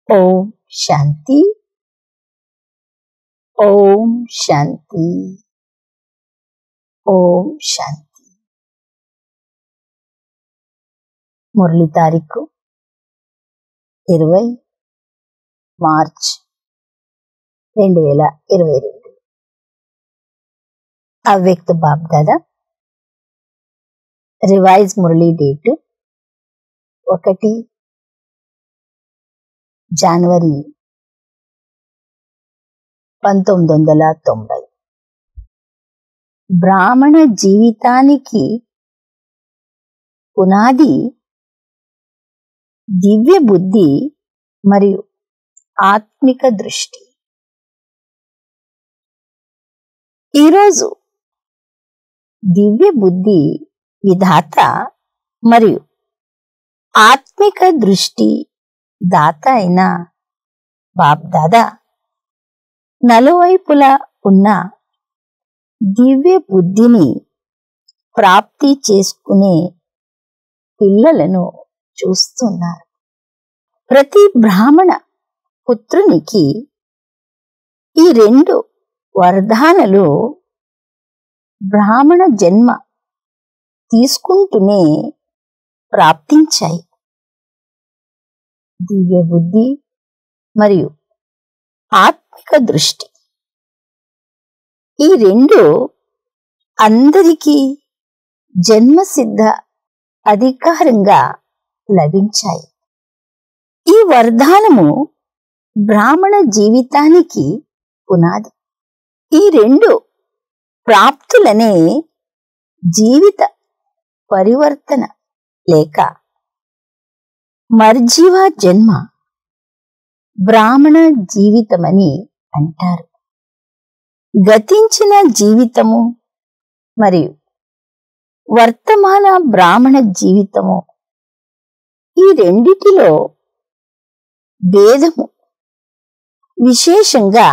ఓం శాంతి ఓం శాంతి ఓం శాంతి మురళి తారీఖు ఇరవై మార్చ్ రెండు వేల ఇరవై రెండు అవ్యక్త బాబ్ దాదా రివైజ్ మురళీ డేటు ఒకటి జనవరి పంతొమ్మిది వందల తొంభై బ్రాహ్మణ జీవితానికి పునాది దివ్య బుద్ధి మరియు ఆత్మిక దృష్టి ఈరోజు దివ్య బుద్ధి విధాత మరియు ఆత్మిక దృష్టి దాత అయిన బాప్ దాదా నలువైపులా ఉన్న దివ్య బుద్ధిని ప్రాప్తి చేసుకునే పిల్లలను చూస్తున్నారు ప్రతి బ్రాహ్మణ పుత్రునికి ఈ రెండు వరదానలు బ్రాహ్మణ జన్మ తీసుకుంటూనే ప్రాప్తించాయి దివ్య బుద్ధి మరియు ఆత్మిక దృష్టి ఈ రెండు అందరికీ జన్మసిద్ధ అధికారంగా లభించాయి ఈ వరదానము బ్రాహ్మణ జీవితానికి పునాది ఈ రెండు ప్రాప్తులనే జీవిత పరివర్తన లేక మర్జీవ జన్మ బ్రాహ్మణ జీవితమని అంటారు గతించిన జీవితము మరియు వర్తమాన బ్రాహ్మణ జీవితము ఈ రెండిటిలో భేదము విశేషంగా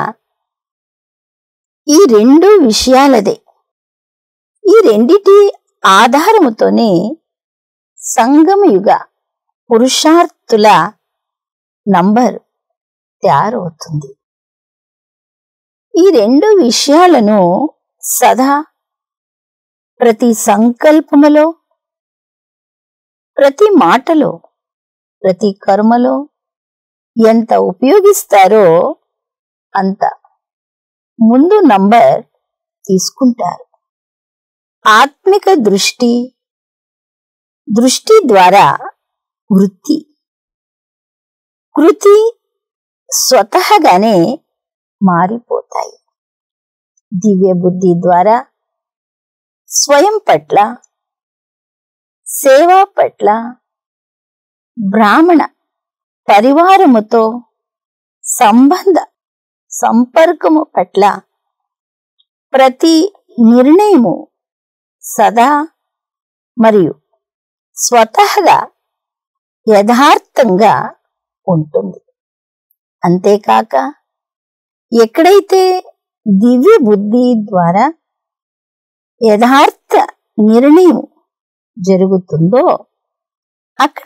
ఈ రెండు విషయాలదే ఈ రెండిటి ఆధారముతోనే సంగమయుగ పురుషార్థుల నంబర్ తయారవుతుంది ఈ రెండు విషయాలను సదా ప్రతి సంకల్పములో ప్రతి మాటలో ప్రతి కర్మలో ఎంత ఉపయోగిస్తారో అంత ముందు నంబర్ తీసుకుంటారు ఆత్మిక దృష్టి దృష్టి ద్వారా వృత్తి కృతి స్వతహగానే మారిపోతాయి దివ్య బుద్ధి ద్వారా స్వయం పట్ల సేవ పట్ల బ్రాహ్మణ పరివారముతో సంబంధ సంపర్కము పట్ల ప్రతి నిర్ణయము సదా మరియు స్వతహగా యథార్థంగా ఉంటుంది అంతేకాక ఎక్కడైతే దివ్య బుద్ధి ద్వారా యథార్థ నిర్ణయం జరుగుతుందో అక్కడ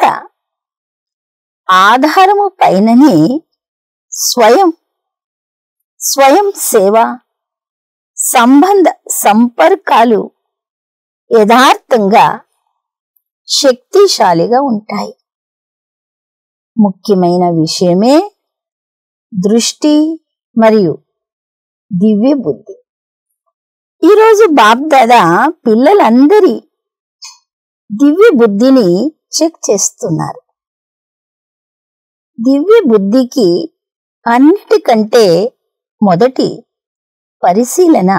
ఆధారము పైననే స్వయం స్వయం సేవ సంబంధ సంపర్కాలు యథార్థంగా శక్తిశాలిగా ఉంటాయి ముఖ్యమైన విషయమే దృష్టి మరియు దివ్య బుద్ధి ఈరోజు బాబ్దాదా పిల్లలందరి దివ్య బుద్ధిని చెక్ చేస్తున్నారు దివ్య బుద్ధికి అన్నిటికంటే మొదటి పరిశీలన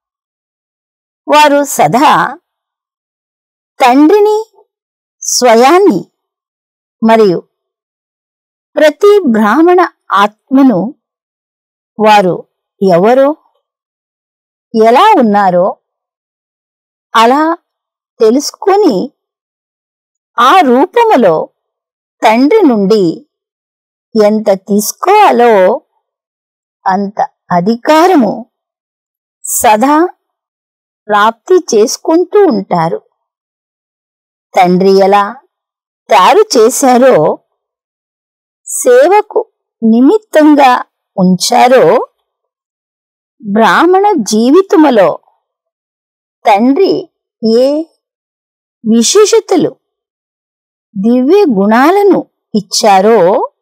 వారు సదా తండ్రిని స్వయాన్ని మరియు ప్రతి బ్రాహ్మణ ఆత్మను వారు ఎవరో ఎలా ఉన్నారో అలా తెలుసుకొని ఆ రూపములో తండ్రి నుండి ఎంత తీసుకోవాలో అంత అధికారము సదా ప్రాప్తి చేసుకుంటూ ఉంటారు తండ్రి ఎలా తయారు చేశారో సేవకు నిమిత్తంగా ఉంచారో బ్రాహ్మణ జీవితములో తండ్రి ఏ విశేషతలు దివ్య గుణాలను ఇచ్చారో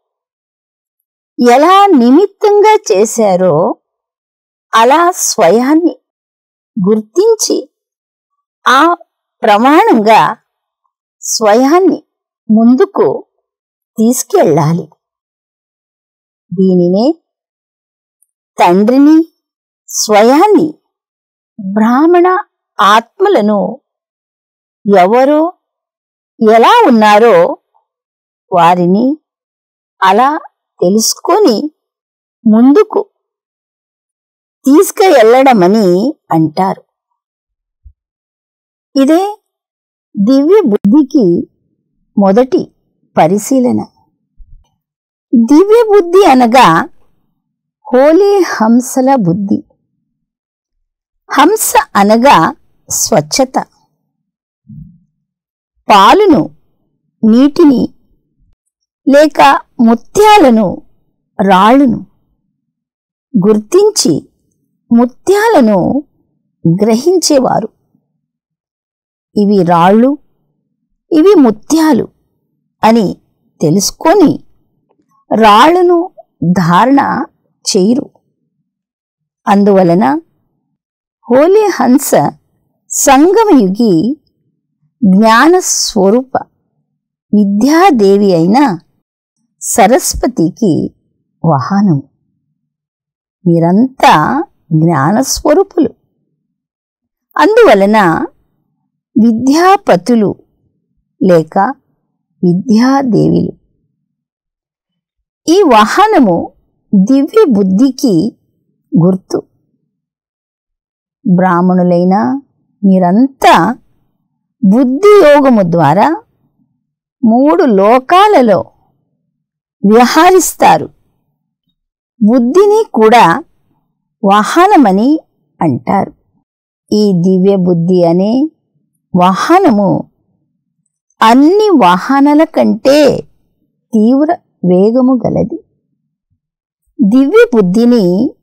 ఎలా నిమిత్తంగా చేశారో అలా స్వయాన్ని గుర్తించి ఆ ప్రమాణంగా స్వయాన్ని ముందుకు తీసుకెళ్ళాలి దీనినే తండ్రిని స్వయాన్ని బ్రాహ్మణ ఆత్మలను ఎవరో ఎలా ఉన్నారో వారిని అలా తెలుసుకొని ముందుకు తీసుకెళ్ళడమని అంటారు ఇదే దివ్య బుద్ధికి మొదటి పరిశీలన దివ్య బుద్ధి అనగా హోలీ హంసల బుద్ధి హంస అనగా స్వచ్ఛత పాలును నీటిని లేక ముత్యాలను రాళ్ళును గుర్తించి ముత్యాలను గ్రహించేవారు ఇవి రాళ్ళు ఇవి ముత్యాలు అని తెలుసుకొని రాళ్లను ధారణ చేయరు అందువలన హోలీ హంస సంగమయుగి జ్ఞాన స్వరూప విద్యాదేవి అయిన సరస్వతికి వాహనం మీరంతా జ్ఞానస్వరూపులు అందువలన విద్యాపతులు లేక విద్యాదేవిలు ఈ వాహనము దివ్య బుద్ధికి గుర్తు బ్రాహ్మణులైన మీరంతా బుద్ధి యోగము ద్వారా మూడు లోకాలలో వ్యవహరిస్తారు బుద్ధిని కూడా వాహనమని అంటారు ఈ దివ్య బుద్ధి అనే వాహనము అన్ని వాహనాల కంటే తీవ్ర వేగము గలది దివ్య బుద్ధిని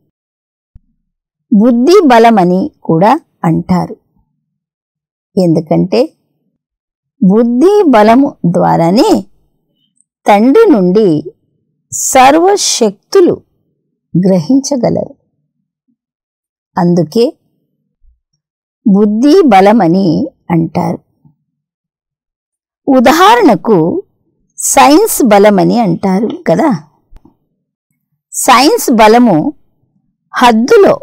బుద్ధి బలమని కూడా అంటారు ఎందుకంటే బుద్ధి బలము ద్వారానే తండ్రి నుండి సర్వశక్తులు గ్రహించగలరు అందుకే బుద్ధి బలమని అంటారు ఉదాహరణకు సైన్స్ బలమని అంటారు కదా సైన్స్ బలము హద్దులో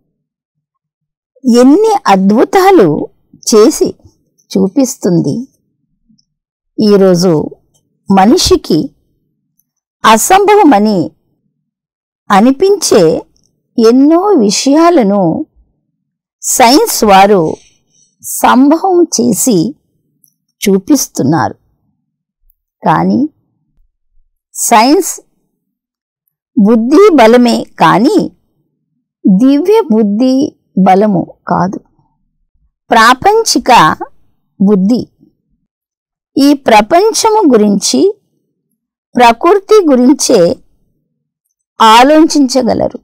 ఎన్ని అద్భుతాలు చేసి చూపిస్తుంది ఈరోజు మనిషికి అసంభవమని అనిపించే ఎన్నో విషయాలను సైన్స్ వారు సంభవం చేసి చూపిస్తున్నారు కానీ సైన్స్ బుద్ధి బలమే కానీ దివ్య బుద్ధి బలము కాదు ప్రాపంచిక బుద్ధి ఈ ప్రపంచము గురించి ప్రకృతి గురించే ఆలోచించగలరు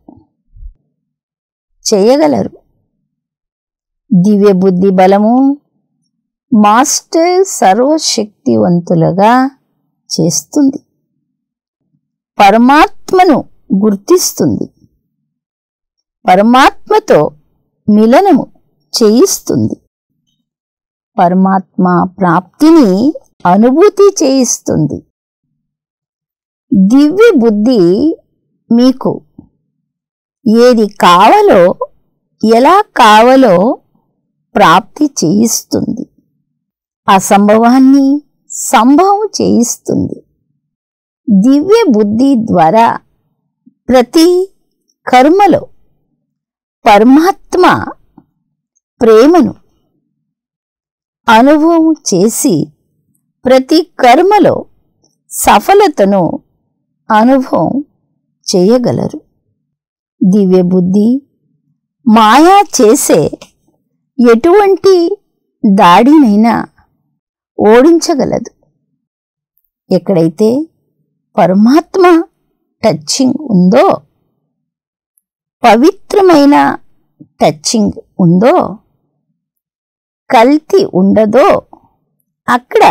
చేయగలరు దివ్య బుద్ధి బలము మాస్టర్ సర్వశక్తివంతులుగా చేస్తుంది పరమాత్మను గుర్తిస్తుంది పరమాత్మతో మిలనము చేయిస్తుంది పరమాత్మ ప్రాప్తిని అనుభూతి చేయిస్తుంది దివ్య బుద్ధి మీకు ఏది కావాలో ఎలా కావాలో ప్రాప్తి చేయిస్తుంది అసంభవాన్ని సంభవం చేయిస్తుంది దివ్య బుద్ధి ద్వారా ప్రతి కర్మలో పరమాత్మ ప్రేమను అనుభవం చేసి ప్రతి కర్మలో సఫలతను అనుభవం చేయగలరు దివ్య బుద్ధి మాయా చేసే ఎటువంటి దాడినైనా ఓడించగలదు ఎక్కడైతే పరమాత్మ టచింగ్ ఉందో పవిత్రమైన టచింగ్ ఉందో కల్తీ ఉండదో అక్కడ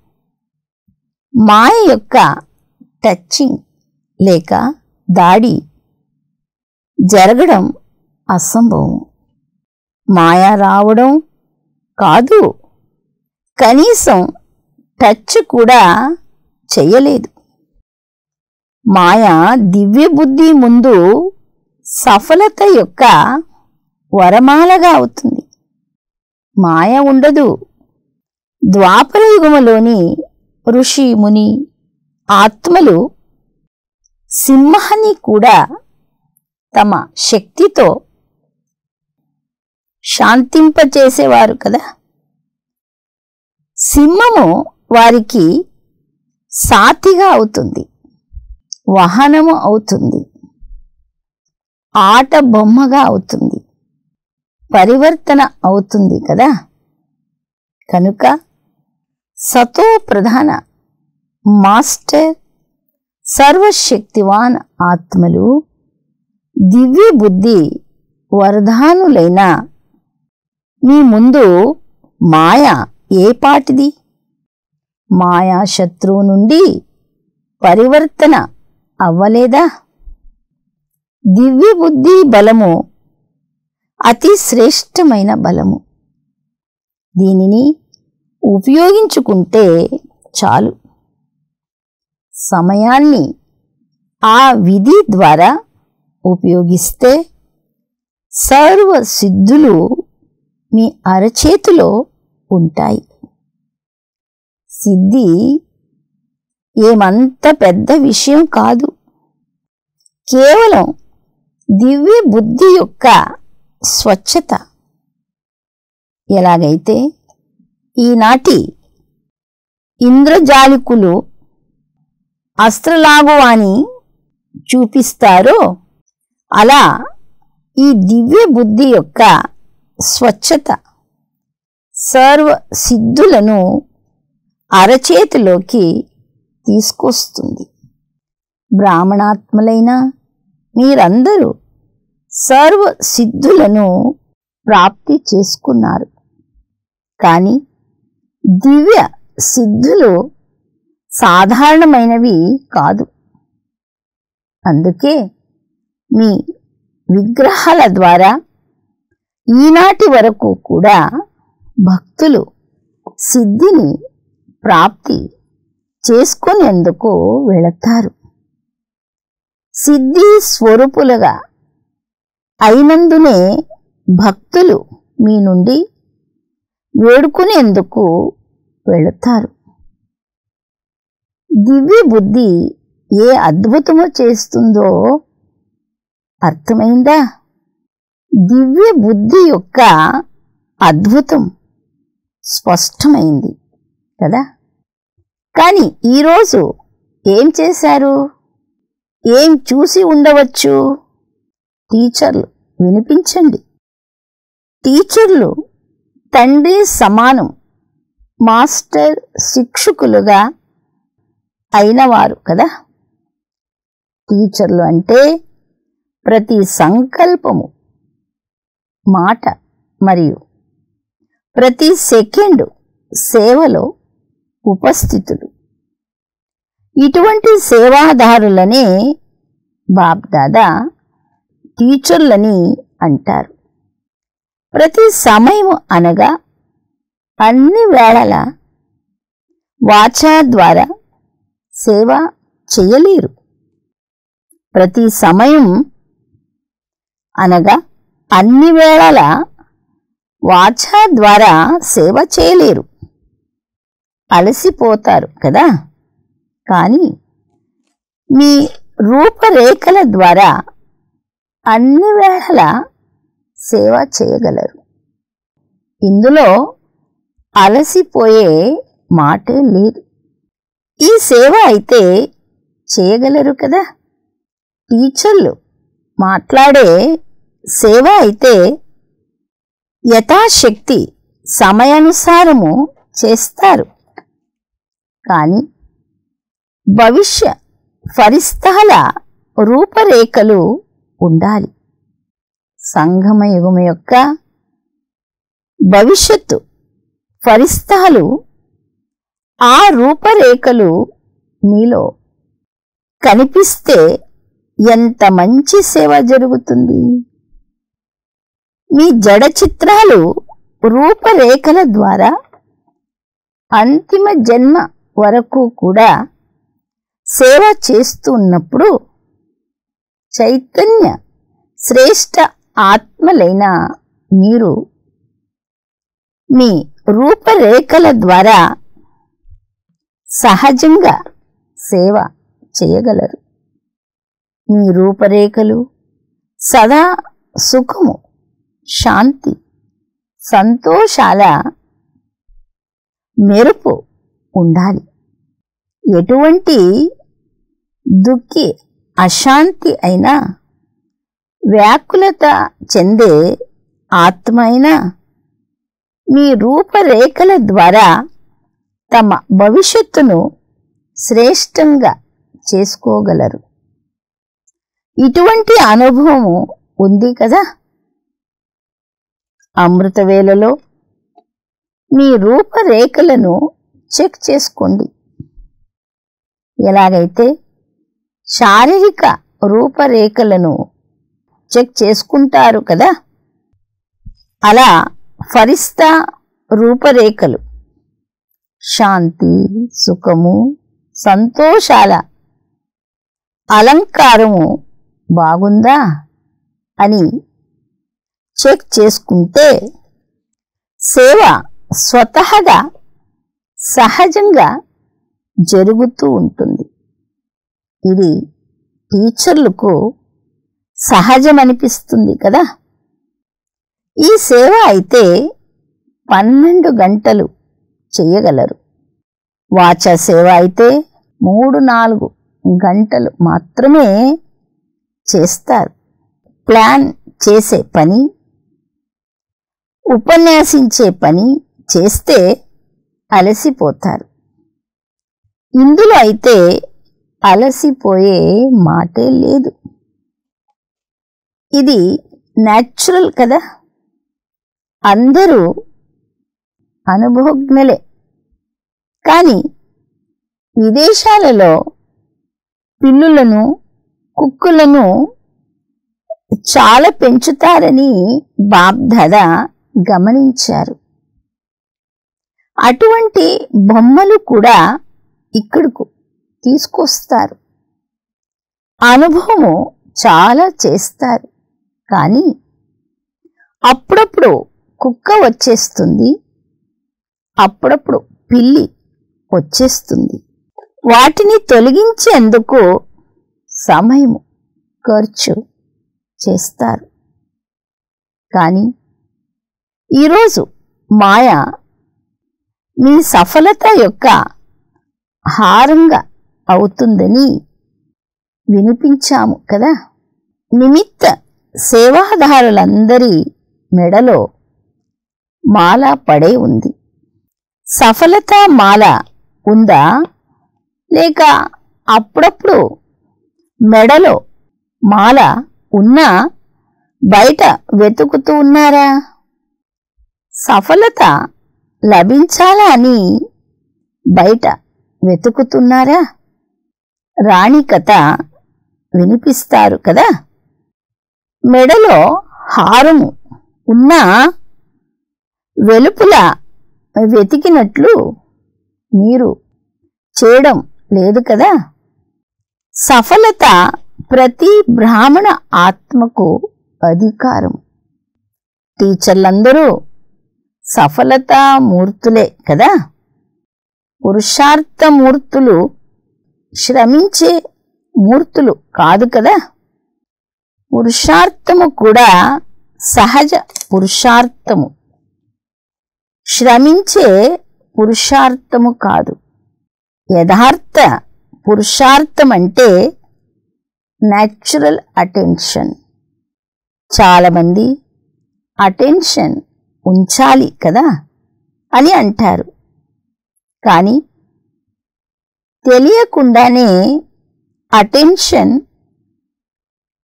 మాయ యొక్క టచింగ్ లేక దాడి జరగడం అసంభవం మాయ రావడం కాదు కనీసం టచ్ కూడా చెయ్యలేదు మాయ దివ్య బుద్ధి ముందు సఫలత యొక్క వరమాలగా అవుతుంది మాయ ఉండదు ద్వాపర యుగములోని ఋషి ముని ఆత్మలు సింహాన్ని కూడా తమ శక్తితో శాంతింపచేసేవారు కదా సింహము వారికి సాతిగా అవుతుంది వాహనము అవుతుంది ఆట బొమ్మగా అవుతుంది పరివర్తన అవుతుంది కదా కనుక సతో ప్రధాన మాస్టర్ సర్వశక్తివాన్ ఆత్మలు దివ్య బుద్ధి వరదానులైన మీ ముందు మాయ ఏ పాటిది మాయా శత్రువు నుండి పరివర్తన అవ్వలేదా దివ్య బుద్ధి బలము అతి శ్రేష్టమైన బలము దీనిని ఉపయోగించుకుంటే చాలు సమయాన్ని ఆ విధి ద్వారా ఉపయోగిస్తే సర్వ సిద్ధులు మీ అరచేతిలో ఉంటాయి సిద్ధి ఏమంత పెద్ద విషయం కాదు కేవలం దివ్య బుద్ధి యొక్క స్వచ్ఛత ఎలాగైతే ఈనాటి ఇంద్రజాలికులు అస్త్రలాగువాని చూపిస్తారో అలా ఈ దివ్య బుద్ధి యొక్క స్వచ్ఛత సర్వ సిద్ధులను అరచేతిలోకి తీసుకొస్తుంది బ్రాహ్మణాత్మలైన మీరందరూ సర్వ సిద్ధులను ప్రాప్తి చేసుకున్నారు కానీ దివ్య సిద్ధులు సాధారణమైనవి కాదు అందుకే మీ విగ్రహాల ద్వారా ఈనాటి వరకు కూడా భక్తులు సిద్ధిని ప్రాప్తి చేసుకునేందుకు వెళతారు సిద్ధి స్వరూపులుగా అయినందునే భక్తులు మీ నుండి వేడుకునేందుకు వెళుతారు దివ్య బుద్ధి ఏ అద్భుతము చేస్తుందో అర్థమైందా దివ్య బుద్ధి యొక్క అద్భుతం స్పష్టమైంది కదా కానీ ఈరోజు ఏం చేశారు ఏం చూసి ఉండవచ్చు టీచర్లు వినిపించండి టీచర్లు తండ్రి సమానం మాస్టర్ శిక్షకులుగా అయినవారు కదా టీచర్లు అంటే ప్రతి సంకల్పము మాట మరియు ప్రతి సెకండ్ సేవలో ఉపస్థితులు ఇటువంటి సేవాదారులనే బాబ్దాదా టీచర్లని అంటారు ప్రతి సమయము అనగా అన్ని వేళల వాచా ద్వారా సేవ చేయలేరు ప్రతి సమయం అనగా అన్ని వేళల వాచా ద్వారా సేవ చేయలేరు అలసిపోతారు కదా కానీ మీ రూపరేఖల ద్వారా అన్ని వేళల సేవ చేయగలరు ఇందులో అలసిపోయే మాటే లేదు ఈ సేవ అయితే చేయగలరు కదా టీచర్లు మాట్లాడే సేవ అయితే యథాశక్తి సమయానుసారము చేస్తారు కానీ భవిష్య ఫరిస్తాల రూపరేఖలు ఉండాలి సంగమ యుగం యొక్క భవిష్యత్తు ఫరిస్తాలు ఆ రూపరేఖలు మీలో కనిపిస్తే ఎంత మంచి సేవ జరుగుతుంది మీ జడ చిత్రాలు రూపరేఖల ద్వారా అంతిమ జన్మ వరకు కూడా సేవ చేస్తూ ఉన్నప్పుడు చైతన్య శ్రేష్ట ఆత్మలైన మీరు మీ రూపరేఖల ద్వారా సహజంగా సేవ చేయగలరు మీ రూపరేఖలు సదా సుఖము శాంతి సంతోషాల మెరుపు ఉండాలి ఎటువంటి దుఃఖి అశాంతి అయినా వ్యాకులత చెందే ఆత్మ అయినా మీ రూపరేఖల ద్వారా తమ భవిష్యత్తును శ్రేష్టంగా చేసుకోగలరు ఇటువంటి అనుభవము ఉంది కదా అమృతవేళలో మీ రూపరేఖలను చెక్ చేసుకోండి ఎలాగైతే శారీరక రూపరేఖలను చెక్ చేసుకుంటారు కదా అలా ఫరిస్తా రూపరేఖలు శాంతి సుఖము సంతోషాల అలంకారము బాగుందా అని చెక్ చేసుకుంటే సేవ స్వతహగా సహజంగా జరుగుతూ ఉంటుంది ఇది టీచర్లకు సహజమనిపిస్తుంది కదా ఈ సేవ అయితే పన్నెండు గంటలు చేయగలరు వాచ సేవ అయితే మూడు నాలుగు గంటలు మాత్రమే చేస్తారు ప్లాన్ చేసే పని ఉపన్యాసించే పని చేస్తే అలసిపోతారు ఇందులో అయితే అలసిపోయే మాటే లేదు ఇది న్యాచురల్ కదా అందరూ అనుభవజ్ఞులే కానీ విదేశాలలో పిల్లులను కుక్కులను చాలా పెంచుతారని బాబ్దాద గమనించారు అటువంటి బొమ్మలు కూడా ఇక్కడకు తీసుకొస్తారు అనుభవము చాలా చేస్తారు కానీ అప్పుడప్పుడు కుక్క వచ్చేస్తుంది అప్పుడప్పుడు పిల్లి వచ్చేస్తుంది వాటిని తొలగించేందుకు సమయము ఖర్చు చేస్తారు కానీ ఈరోజు మాయ మీ సఫలత యొక్క హారంగా అవుతుందని వినిపించాము కదా నిమిత్త సేవాదారులందరి మెడలో మాల పడే ఉంది సఫలత మాల ఉందా లేక అప్పుడప్పుడు మెడలో మాల ఉన్నా బయట వెతుకుతూ ఉన్నారా సఫలత లభించాలా అని బయట వెతుకుతున్నారా రాణి కథ వినిపిస్తారు కదా మెడలో హారము ఉన్నా వెలుపుల వెతికినట్లు మీరు చేయడం లేదు కదా సఫలత ప్రతి బ్రాహ్మణ ఆత్మకు అధికారం టీచర్లందరూ సఫలతా మూర్తులే కదా పురుషార్థమూర్తులు శ్రమించే మూర్తులు కాదు కదా పురుషార్థము కూడా సహజ పురుషార్థము శ్రమించే పురుషార్థము కాదు యథార్థ పురుషార్థం అంటే న్యాచురల్ అటెన్షన్ చాలామంది అటెన్షన్ ఉంచాలి కదా అని అంటారు కానీ తెలియకుండానే అటెన్షన్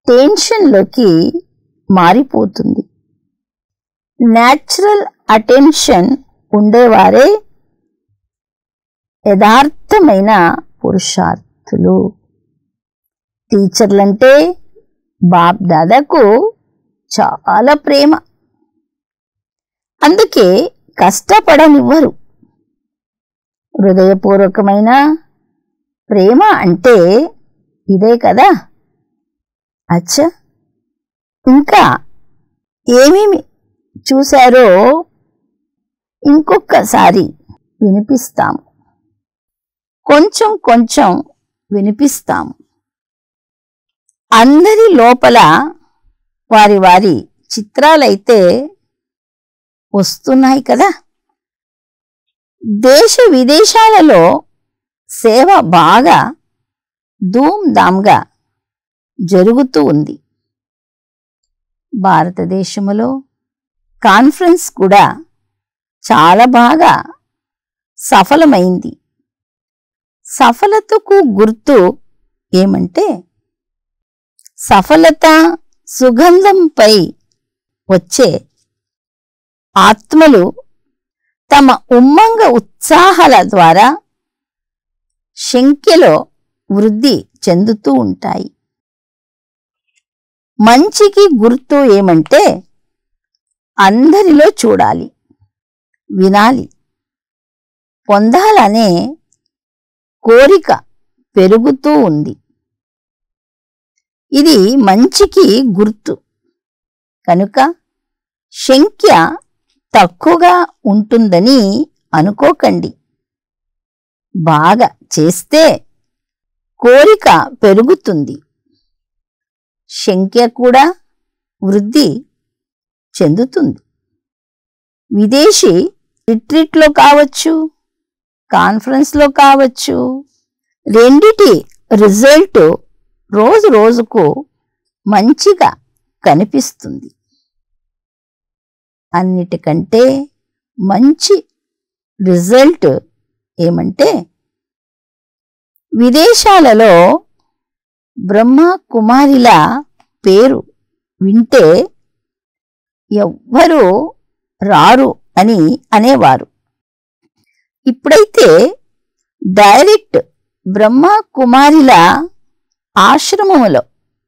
టెన్షన్లోకి మారిపోతుంది న్యాచురల్ అటెన్షన్ ఉండేవారే యథార్థమైన పురుషార్థులు టీచర్లంటే బాప్ దాదాకు చాలా ప్రేమ అందుకే కష్టపడనివ్వరు హృదయపూర్వకమైన ప్రేమ అంటే ఇదే కదా అచ్చా ఇంకా ఏమేమి చూశారో ఇంకొకసారి వినిపిస్తాము కొంచెం కొంచెం వినిపిస్తాము అందరి లోపల వారి వారి చిత్రాలైతే వస్తున్నాయి కదా దేశ విదేశాలలో సేవ బాగా ధూమ్ ధామ్గా జరుగుతూ ఉంది భారతదేశంలో కాన్ఫరెన్స్ కూడా చాలా బాగా సఫలమైంది సఫలతకు గుర్తు ఏమంటే సఫలత సుగంధంపై వచ్చే ఆత్మలు తమ ఉమ్మంగ ఉత్సాహాల ద్వారా సంఖ్యలో వృద్ధి చెందుతూ ఉంటాయి మంచికి గుర్తు ఏమంటే అందరిలో చూడాలి వినాలి పొందాలనే కోరిక పెరుగుతూ ఉంది ఇది మంచికి గుర్తు కనుక సంఖ్య తక్కువగా ఉంటుందని అనుకోకండి బాగా చేస్తే కోరిక పెరుగుతుంది సంఖ్య కూడా వృద్ధి చెందుతుంది విదేశీ రిట్రీట్లో కావచ్చు కాన్ఫరెన్స్లో కావచ్చు రెండిటి రిజల్ట్ రోజు రోజుకు మంచిగా కనిపిస్తుంది అన్నిటికంటే మంచి రిజల్ట్ ఏమంటే విదేశాలలో బ్రహ్మ కుమారిల పేరు వింటే ఎవ్వరూ రారు అని అనేవారు ఇప్పుడైతే డైరెక్ట్ బ్రహ్మ కుమారిల ఆశ్రమములో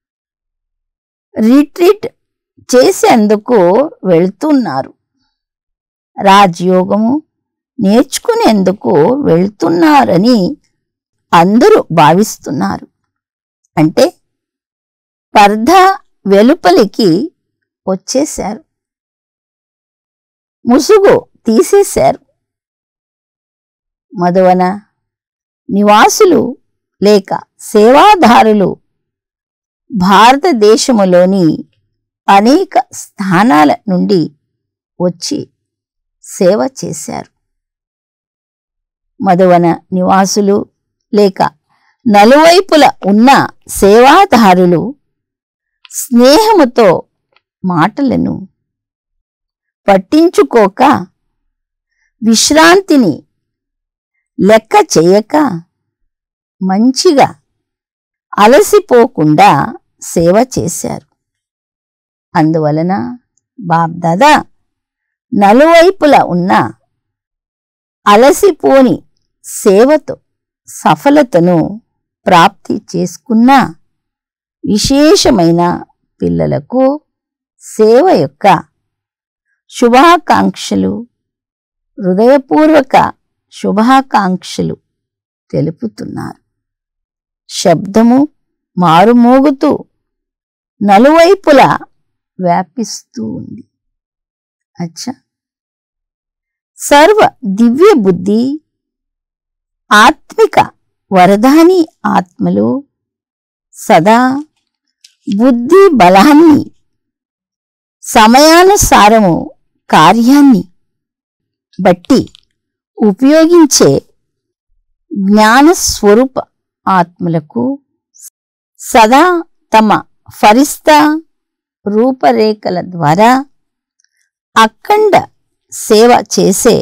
రిట్రీట్ చేసేందుకు వెళ్తున్నారు రాజయోగము నేర్చుకునేందుకు వెళ్తున్నారని అందరూ భావిస్తున్నారు అంటే పర్ధ వెలుపలికి వచ్చేశారు ముసుగు తీసేశారు మధువన నివాసులు లేక సేవాదారులు భారతదేశములోని అనేక స్థానాల నుండి వచ్చి సేవ చేశారు మధువన నివాసులు లేక నలువైపుల ఉన్న సేవాదారులు స్నేహముతో మాటలను పట్టించుకోక విశ్రాంతిని లెక్క చేయక మంచిగా అలసిపోకుండా సేవ చేశారు అందువలన బాబ్దాదా నలువైపుల ఉన్న అలసిపోని సేవతో సఫలతను ప్రాప్తి చేసుకున్న విశేషమైన పిల్లలకు సేవ యొక్క శుభాకాంక్షలు హృదయపూర్వక శుభాకాంక్షలు తెలుపుతున్నారు శబ్దము మారుమోగుతూ నలువైపులా వ్యాపిస్తూ ఉంది అచ్చా సర్వ దివ్య బుద్ధి ఆత్మిక వరదాని ఆత్మలు సదా బుద్ధి బలాన్ని సమయానుసారము కార్యాన్ని బట్టి ఉపయోగించే జ్ఞానస్వరూప ఆత్మలకు సదా తమ ఫరిస్తా రూపరేఖల ద్వారా అఖండ సేవ చేసే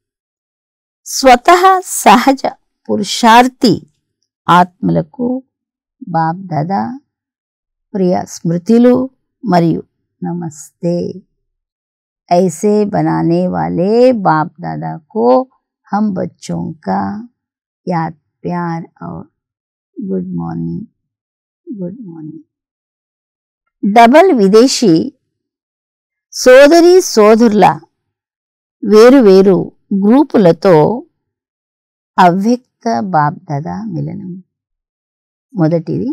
స్వతహ సహజ పురుషార్థి ఆత్మలకు బాబ్దాదా ప్రియ స్మృతిలు మరియు నమస్తే ऐसे बनाने वाले बाप दादा को हम बच्चों का याद प्यार और good morning good morning double విదేశీ సోదరి సోదరుల వేరు వేరు గ్రూపులతో అవ్యక్త బాబ్దద మిలనం మొదటిది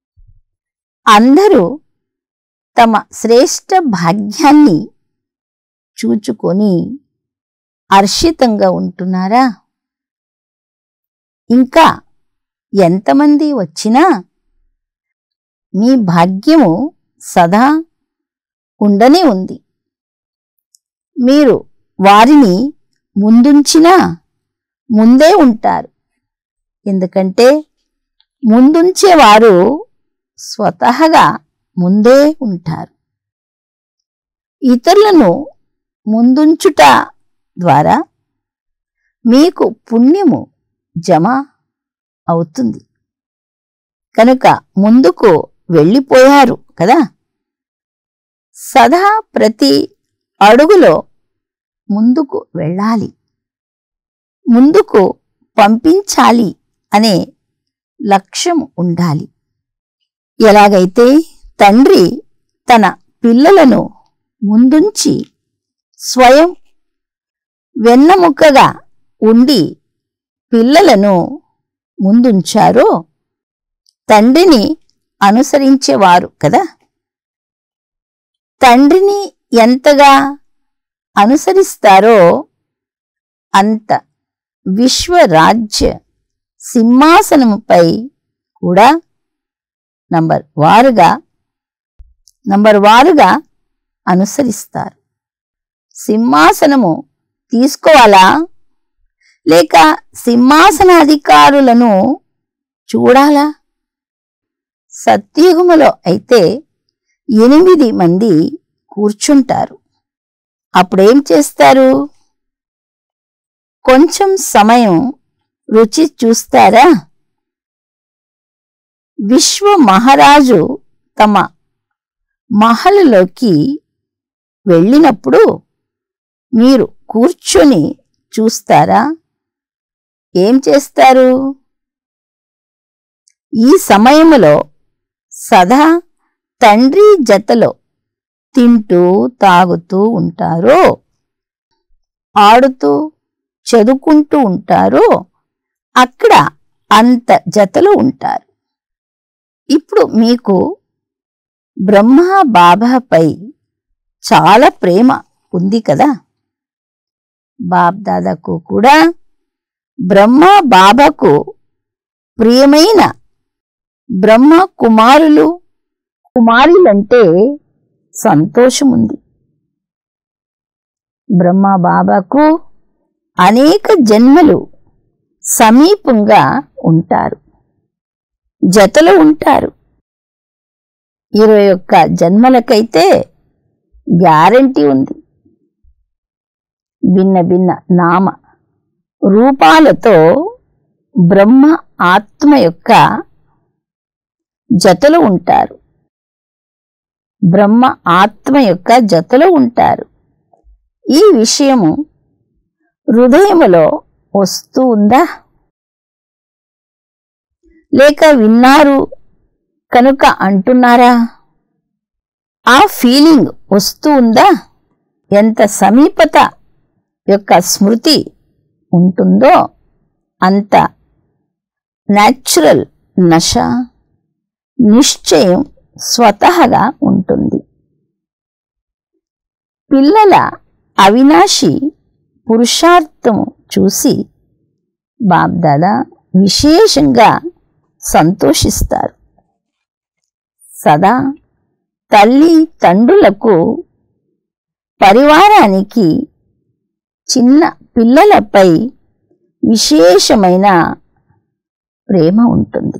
అందరూ తమ శ్రేష్ట భాగ్యాన్ని చూచుకొని హర్షితంగా ఉంటున్నారా ఇంకా ఎంతమంది వచ్చినా మీ భాగ్యము సదా ఉండనే ఉంది మీరు వారిని ముందుంచినా ముందే ఉంటారు ఎందుకంటే ముందుంచేవారు స్వతహగా ముందే ఉంటారు ఇతరులను ముందుంచుట ద్వారా మీకు పుణ్యము జమ అవుతుంది కనుక ముందుకు వెళ్ళిపోయారు కదా సదా ప్రతి అడుగులో ముందుకు వెళ్ళాలి ముందుకు పంపించాలి అనే లక్ష్యం ఉండాలి ఎలాగైతే తండ్రి తన పిల్లలను ముందుంచి స్వయం వెన్నముక్కగా ఉండి పిల్లలను ముందుంచారో తండ్రిని అనుసరించేవారు కదా తండ్రిని ఎంతగా అనుసరిస్తారో అంత విశ్వరాజ్య సింహాసనముపై కూడా నంబర్ వారుగా నంబర్ వారుగా అనుసరిస్తారు సింహాసనము తీసుకోవాలా లేక సింహాసనాధికారులను చూడాలా సత్యుగములో అయితే ఎనిమిది మంది కూర్చుంటారు అప్పుడేం చేస్తారు కొంచెం సమయం రుచి చూస్తారా విశ్వ మహారాజు తమ మహలులోకి వెళ్ళినప్పుడు మీరు కూర్చొని చూస్తారా ఏం చేస్తారు ఈ సమయములో సదా తండ్రి జతలో తింటూ తాగుతూ ఉంటారో ఆడుతూ చదువుకుంటూ ఉంటారో అక్కడ అంత జతలో ఉంటారు ఇప్పుడు మీకు బ్రహ్మ బాబాపై చాలా ప్రేమ ఉంది కదా బాబ్ దాదాకు కూడా బ్రహ్మ బాబాకు ప్రియమైన బ్రహ్మ కుమారులు కుమారులంటే సంతోషం ఉంది బ్రహ్మ బాబాకు అనేక జన్మలు సమీపంగా ఉంటారు జతలో ఉంటారు ఇరవై ఒక్క జన్మలకైతే గ్యారంటీ ఉంది భిన్న భిన్న నామ రూపాలతో బ్రహ్మ ఆత్మ యొక్క జతలో ఉంటారు బ్రహ్మ ఆత్మ యొక్క జతలో ఉంటారు ఈ విషయము హృదయములో వస్తూ ఉందా లేక విన్నారు కనుక అంటున్నారా ఆ ఫీలింగ్ వస్తూ ఉందా ఎంత సమీపత యొక్క స్మృతి ఉంటుందో అంత న్యాచురల్ నశ నిశ్చయం స్వతహగా ఉంటుంది పిల్లల అవినాశి పురుషార్థము చూసి బాబ్దాదా విశేషంగా సంతోషిస్తారు సదా తల్లి తండ్రులకు పరివారానికి చిన్న పిల్లలపై విశేషమైన ప్రేమ ఉంటుంది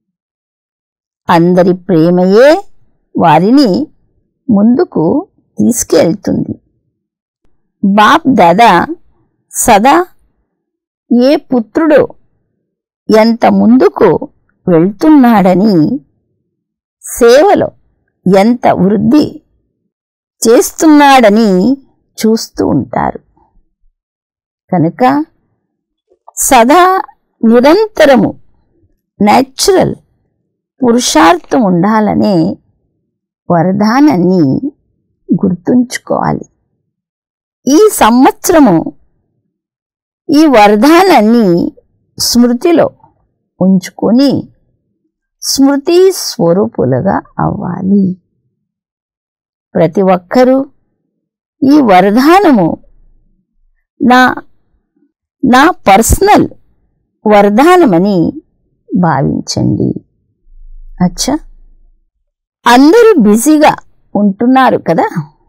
అందరి ప్రేమయే వారిని ముందుకు తీసుకెళ్తుంది బాప్ దాదా సదా ఏ పుత్రుడు ఎంత ముందుకు వెళ్తున్నాడని సేవలో ఎంత వృద్ధి చేస్తున్నాడని చూస్తూ ఉంటారు కనుక సదా నిరంతరము న్యాచురల్ పురుషార్థం ఉండాలనే వరదానాన్ని గుర్తుంచుకోవాలి ఈ సంవత్సరము ఈ వరదానాన్ని స్మృతిలో ఉంచుకొని స్మృతి స్వరూపులుగా అవ్వాలి ప్రతి ఒక్కరూ ఈ వరదానము నా నా పర్సనల్ వరదానమని భావించండి అచ్చా అందరూ బిజీగా ఉంటున్నారు కదా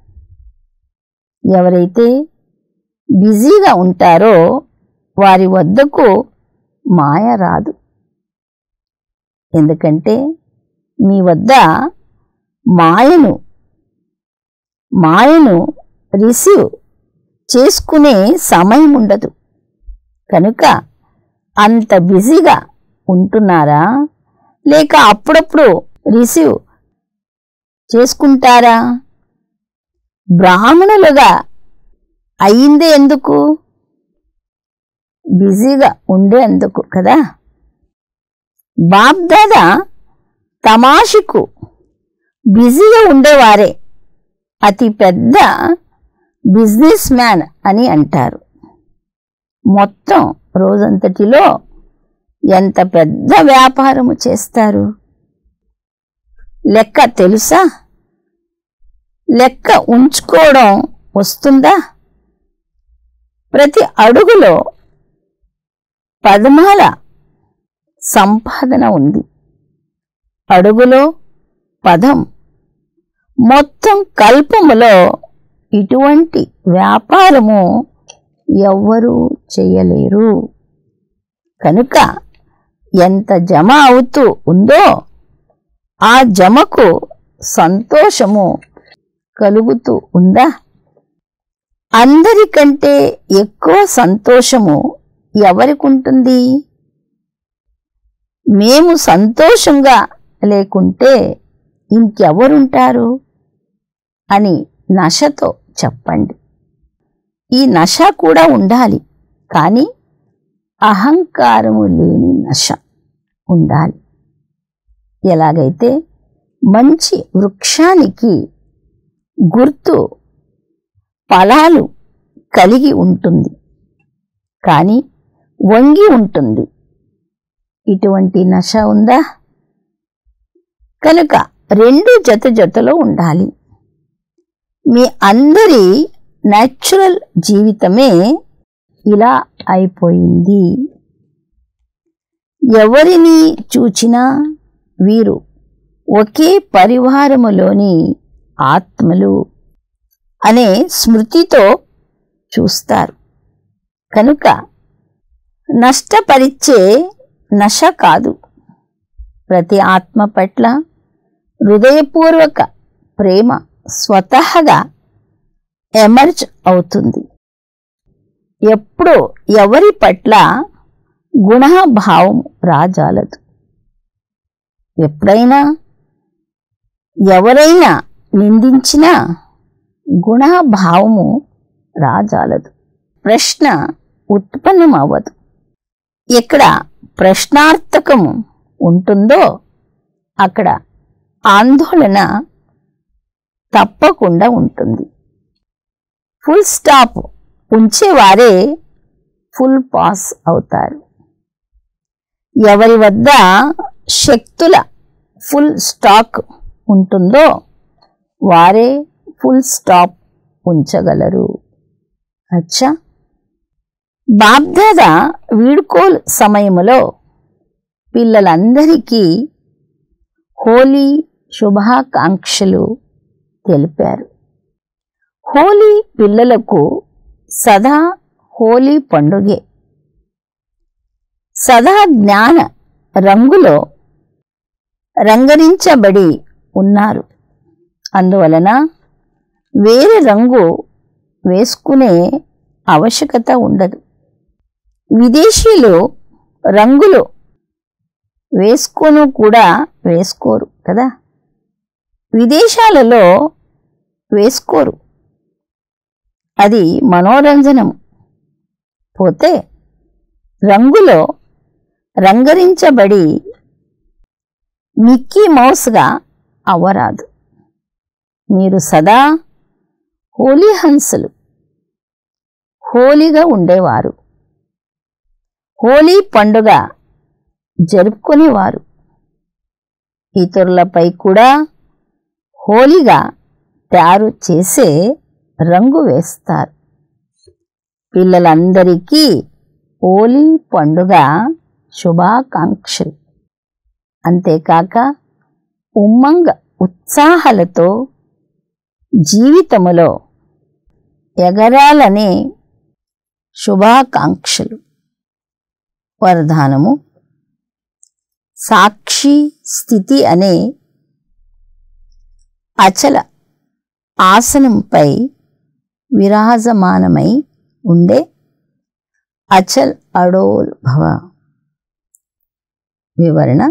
ఎవరైతే బిజీగా ఉంటారో వారి వద్దకు మాయ రాదు ఎందుకంటే మీ వద్ద మాయను మాయను రిసీవ్ చేసుకునే సమయం ఉండదు కనుక అంత బిజీగా ఉంటున్నారా లేక అప్పుడప్పుడు రిసీవ్ చేసుకుంటారా బ్రాహ్మణులుగా అయిందే ఎందుకు బిజీగా ఉండేందుకు కదా బాబ్దాదా తమాషకు బిజీగా ఉండేవారే అతి పెద్ద బిజినెస్ మ్యాన్ అని అంటారు మొత్తం రోజంతటిలో ఎంత పెద్ద వ్యాపారము చేస్తారు లెక్క తెలుసా లెక్క ఉంచుకోవడం వస్తుందా ప్రతి అడుగులో పదమాల సంపాదన ఉంది అడుగులో పదం మొత్తం కల్పములో ఇటువంటి వ్యాపారము ఎవ్వరూ చేయలేరు కనుక ఎంత జమ అవుతూ ఉందో ఆ జమకు సంతోషము కలుగుతూ ఉందా అందరికంటే ఎక్కువ సంతోషము ఎవరికి ఉంటుంది మేము సంతోషంగా లేకుంటే ఇంకెవరుంటారు అని నశతో చెప్పండి ఈ నశ కూడా ఉండాలి కానీ అహంకారము లేని నశ ఉండాలి ఎలాగైతే మంచి వృక్షానికి గుర్తు ఫలాలు కలిగి ఉంటుంది కానీ వంగి ఉంటుంది ఇటువంటి నశ ఉందా కనుక రెండు జత జతలో ఉండాలి మీ అందరి న్యాచురల్ జీవితమే ఇలా అయిపోయింది ఎవరిని చూచినా వీరు ఒకే పరివారములోని ఆత్మలు అనే స్మృతితో చూస్తారు కనుక నష్టపరిచే నశ కాదు ప్రతి ఆత్మ పట్ల హృదయపూర్వక ప్రేమ స్వతహగా ఎమర్జ్ అవుతుంది ఎప్పుడో ఎవరి పట్ల గుణభావం రాజాలదు ఎప్పుడైనా ఎవరైనా నిందించినా గుణభావము రాజాలదు ప్రశ్న ఉత్పన్నమవ్వదు ఎక్కడ ప్రశ్నార్థకము ఉంటుందో అక్కడ ఆందోళన తప్పకుండా ఉంటుంది ఫుల్ స్టాప్ ఉంచేవారే ఫుల్ పాస్ అవుతారు ఎవరి వద్ద శక్తుల ఫుల్ స్టాక్ ఉంటుందో వారే ఫుల్ స్టాప్ ఉంచగలరు అచ్చా బాబ్దాద వీడుకోలు సమయములో పిల్లలందరికీ హోలీ శుభాకాంక్షలు తెలిపారు హోలీ పిల్లలకు సదా హోలీ పండుగే సదా జ్ఞాన రంగులో రంగరించబడి ఉన్నారు అందువలన వేరే రంగు వేసుకునే ఆవశ్యకత ఉండదు విదేశీయులు రంగులు వేసుకోను కూడా వేసుకోరు కదా విదేశాలలో వేసుకోరు అది మనోరంజనం పోతే రంగులో రంగరించబడి మిక్కీ మౌస్గా అవ్వరాదు మీరు సదా హోలీ హంసలు హోలీగా ఉండేవారు హోలీ పండుగ జరుపుకునేవారు ఇతరులపై కూడా హోలీగా తయారు చేసే రంగు వేస్తారు పిల్లలందరికీ హోలీ పండుగ శుభాకాంక్షలు అంతేకాక ఉమ్మంగ ఉత్సాహాలతో జీవితములో ఎగరాలనే శుభాకాంక్షలు వరదానము సాక్షి స్థితి అనే అచల ఆసనంపై విరాజమానమై ఉండే అచల్ అడోల్ భవ వివరణ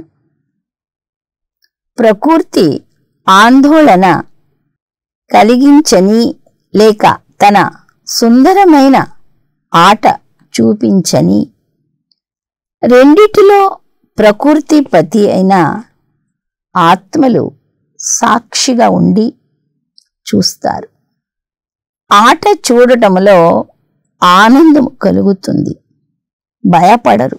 ప్రకృతి ఆందోళన కలిగించని లేక తన సుందరమైన ఆట చూపించని రెండిటిలో ప్రకృతి పతి అయిన ఆత్మలు సాక్షిగా ఉండి చూస్తారు ఆట చూడటంలో ఆనందం కలుగుతుంది భయపడరు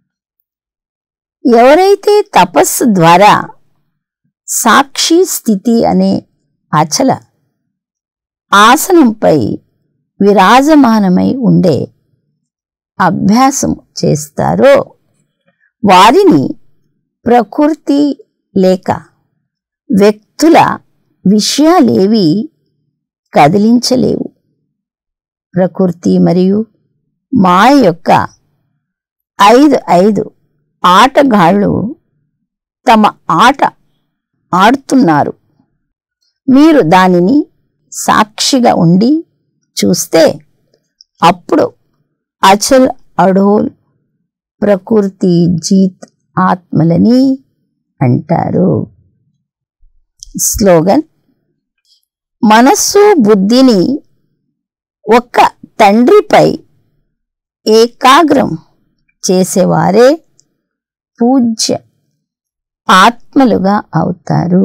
ఎవరైతే తపస్సు ద్వారా సాక్షి స్థితి అనే అచల ఆసనంపై విరాజమానమై ఉండే అభ్యాసం చేస్తారో వారిని ప్రకృతి లేక వ్యక్తుల విషయాలేవి కదిలించలేవు ప్రకృతి మరియు మాయ యొక్క ఐదు ఐదు ఆటగాళ్ళు తమ ఆట ఆడుతున్నారు మీరు దానిని సాక్షిగా ఉండి చూస్తే అప్పుడు అచల్ అడోల్ ప్రకృతి జీత్ ఆత్మలని అంటారు స్లోగన్ మనస్సు బుద్ధిని ఒక్క తండ్రిపై ఏకాగ్రం చేసేవారే పూజ్య ఆత్మలుగా అవుతారు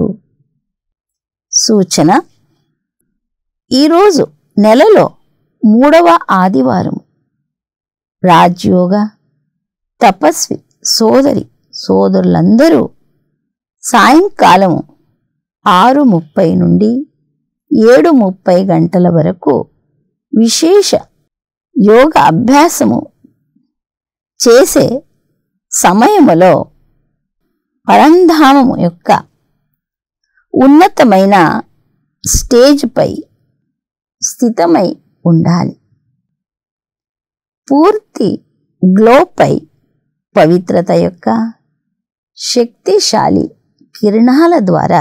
సూచన ఈరోజు నెలలో మూడవ ఆదివారం రాజ్యోగ తపస్వి సోదరి సోదరులందరూ సాయంకాలం ఆరు ముప్పై నుండి ఏడు ముప్పై గంటల వరకు విశేష యోగ అభ్యాసము చేసే సమయములో పరంధామము యొక్క ఉన్నతమైన స్టేజ్పై స్థితమై ఉండాలి పూర్తి గ్లోపై పవిత్రత యొక్క శక్తిశాలి కిరణాల ద్వారా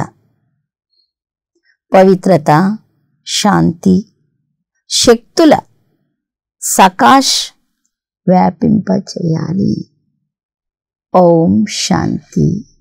పవిత్రత శాంతి శక్తుల సకాష్ వ్యాపింపచేయాలి ఓం శాంతి